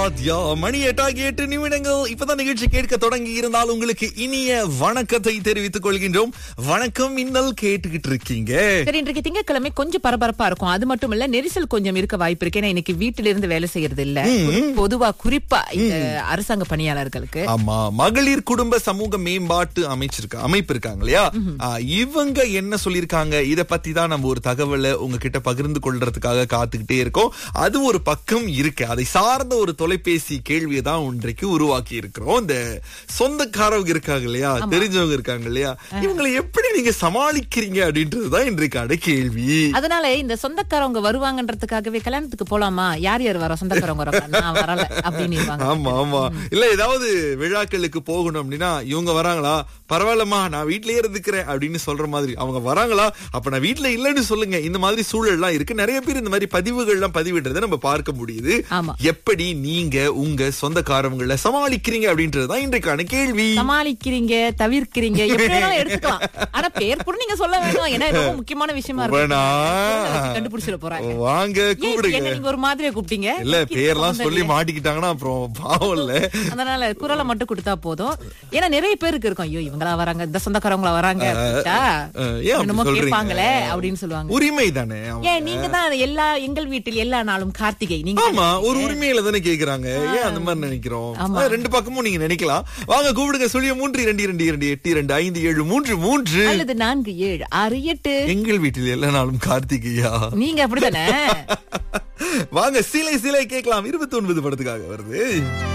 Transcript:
ஆத்யா மணி எட்டாகி எட்டு நிமிடங்கள் இப்பதான் நிகழ்ச்சி கேட்க தொடங்கி இருந்தால் உங்களுக்கு இனிய வணக்கத்தை தெரிவித்துக் கொள்கின்றோம் வணக்கம் இன்னல் கேட்டுக்கிட்டு இருக்கீங்க சரி இன்றைக்கு திங்கட்கிழமை கொஞ்சம் பரபரப்பா இருக்கும் அது மட்டும் இல்ல நெரிசல் கொஞ்சம் இருக்க வாய்ப்பு இருக்கு ஏன்னா இன்னைக்கு வீட்டில இருந்து வேலை செய்யறது இல்ல பொதுவா குறிப்பா இந்த அரசாங்க பணியாளர்களுக்கு ஆமா மகளிர் குடும்ப சமூக மேம்பாட்டு அமைச்சிருக்க அமைப்பு இருக்காங்க இல்லையா ஆ, இவங்க என்ன சொல்லிருக்காங்க இத பத்தி தான் நம்ம ஒரு தகவலை உங்ககிட்ட பகிர்ந்து கொள்றதுக்காக காத்துக்கிட்டே இருக்கோம் அது ஒரு பக்கம் இருக்கு அதை சார்ந்த ஒரு தொலைபேசி கேள்வியை தான் இன்றைக்கு உருவாக்கி இருக்கிறோம் இந்த சொந்தக்காரவங்க இருக்காங்க இல்லையா தெரிஞ்சவங்க இருக்காங்க இல்லையா இவங்களை எப்படி நீங்க சமாளிக்கிறீங்க அப்படின்றதுதான் இன்றைக்கான கேள்வி அதனால இந்த சொந்தக்காரவங்க வருவாங்கன்றதுக்காகவே கல்யாணத்துக்கு போலாமா யார் யார் வர சொந்தக்காரவங்க வர நான் வரல அப்படின்னு இருவாங்க. ஆமா ஆமா இல்ல ஏதாவது விழாக்களுக்கு போகணும் அப்படின்னா இவங்க வராங்களா பரவாயில்லம்மா நான் வீட்லயே இருந்துக்கிறேன் அப்படின்னு சொல்ற மாதிரி அவங்க வராங்களா அப்ப நான் வீட்ல இல்லைன்னு சொல்லுங்க இந்த மாதிரி சூழல்லாம் இருக்கு நிறைய பேர் இந்த மாதிரி பதிவுகள்லாம் பதிவிடுறதை நம்ம பார்க்க முடியுது ஆமா. எப்படி நீங்க உங்க சொந்தக்காரவங்களை சமாளிக்கிறீங்க அப்படின்றதுதான் இன்றைக்கான கேள்வி சமாளிக்கிறீங்க தவிர்க்கிறீங்க எப்படி வேணாலும் எடுத்துக்கலாம் ஆனா பேர் கூட நீங்க சொல்ல வேணும் ஏன்னா இது ரொம்ப முக்கியமான விஷயமா வேணா. இருக்கு கண்டுபிடிச்சிட போறாங்க வாங்க ஏன் இப்படி கூப்பிடுங்க என்ன நீங்க ஒரு மாதிரியா கூப்பிட்டீங்க இல்ல எனக்கு பேர்லாம் சம்மந்தம் சொல்லி இல்லையே. மாட்டிக்கிட்டாங்கன்னா அப்புறம் பாவம் இல்ல அதனால குரலை மட்டும் கொடுத்தா போதும் ஏன்னா நிறைய பேருக்கு இருக்கும் ஐயோ இவங்களா வராங்க இந்த சொந்தக்காரங்களா வராங்க அப்படின்ட்டா, அஹ், ஏன் அப்படி என்னமோ சொல்றீங்க? கேட்பாங்களே அப்படின்னு சொல்லுவாங்க உரிமை தானே ஏன் நீங்க தான் எல்லா எங்கள் வீட்டில் எல்லா நாளும் கார்த்திகை நீங்க ஆமா ஒரு உரிமையில தானே கேக்குறாங்க ஏன் அந்த மாதிரி நினைக்கிறோம் ஆமா. ஆ, ரெண்டு பக்கமும் நீங்க நினைக்கலாம் வாங்க கூப்பிடுங்க சொல்லிய மூன்று இரண்டு இரண்டு இரண்டு எட்டு இரண்டு ஐந்து ஏழு மூன்று மூன்று அல்லது நான்கு ஏழு ஆறு எட்டு எங்கள் வீட்டில் எல்லா நாளும் கார்த்திகையா நீங்க அப்படித்தானே வாங்க சிலை சிலை கேட்கலாம் இருபத்தி ஒன்பது படத்துக்காக வருது